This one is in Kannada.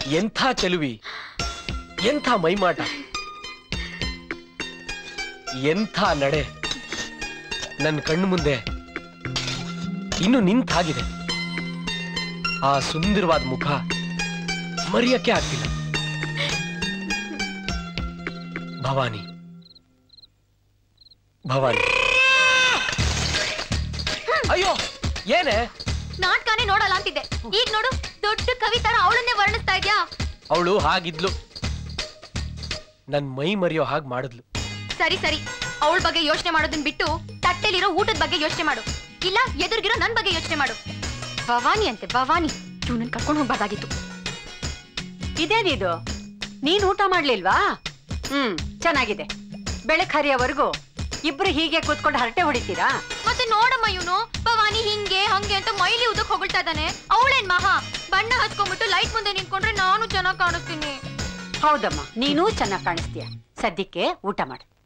ಎಂಥ ಚೆಲುವಿ ಎಂಥ ಮೈಮಾಟ ಎಂಥ ನಡೆ ನನ್ನ ಕಣ್ಣು ಮುಂದೆ ಇನ್ನು ನಿಂತಾಗಿದೆ ಆ ಸುಂದರವಾದ ಮುಖ ಮರೆಯಕ್ಕೆ ಆಗ್ತಿಲ್ಲ ಭವಾನಿ ಭವಾನಿ ಅಯ್ಯೋ ಏನೇ ನಾಟಕನೇ ನೋಡಲ್ಲ ಅಂತಿದ್ದೆ ಈಗ ನೋಡು ದೊಡ್ಡ ಕವಿ ತರ ಅವಳನ್ನೇ ವರ್ಣಿಸ್ತಾ ಇದ್ಯಾ ಅವಳು ಹಾಗಿದ್ಲು ನನ್ ಮೈ ಮರೆಯೋ ಹಾಗೆ ಮಾಡಿದ್ಲು ಸರಿ ಸರಿ ಅವಳ ಬಗ್ಗೆ ಯೋಚನೆ ಮಾಡೋದನ್ನ ಬಿಟ್ಟು ತಟ್ಟೆಲಿರೋ ಊಟದ ಬಗ್ಗೆ ಯೋಚನೆ ಮಾಡು ಇಲ್ಲ ಎದುರ್ಗಿರೋ ನನ್ ಬಗ್ಗೆ ಯೋಚನೆ ಮಾಡು ಭವಾನಿ ಅಂತೆ ಭವಾನಿ ಇವನನ್ನ ಕರ್ಕೊಂಡು ಹೋಗ್ಬಾರ್ದಾಗಿತ್ತು ಇದೇನಿದು ನೀನ್ ಊಟ ಮಾಡ್ಲಿಲ್ವಾ ಹ್ಮ್ ಚೆನ್ನಾಗಿದೆ ಬೆಳಕ್ ಹರಿಯೋವರೆಗೂ ಇಬ್ರು ಹೀಗೆ ಕೂತ್ಕೊಂಡು ಹರಟೆ ಹೊಡಿತೀರಾ ಮತ್ತೆ ನೋಡಮ್ಮ ಇವನು ಭವಾನಿ ಹಿಂಗೆ ಹಂಗೆ ಅಂತ ಮೈಲಿ ಉದಕ್ ಹೊಗಳ್ತಾ ಇದ್ದಾನೆ ಅವಳೇನ್ ಮಹಾ ಬಣ್ಣ ಹಚ್ಕೊಂಡ್ಬಿಟ್ಟು ಲೈಟ್ ಮುಂದೆ ನಿಂತ್ಕೊಂಡ್ರೆ ನಾನು ಚೆನ್ನಾಗ್ ಕಾಣಿಸ್ತೀನಿ ಹೌದಮ್ಮ ನೀನೂ ಚೆನ್ನಾಗಿ ಕಾಣಿಸ್ತೀಯ ಸದ್ಯಕ್ಕೆ ಊಟ ಮಾಡು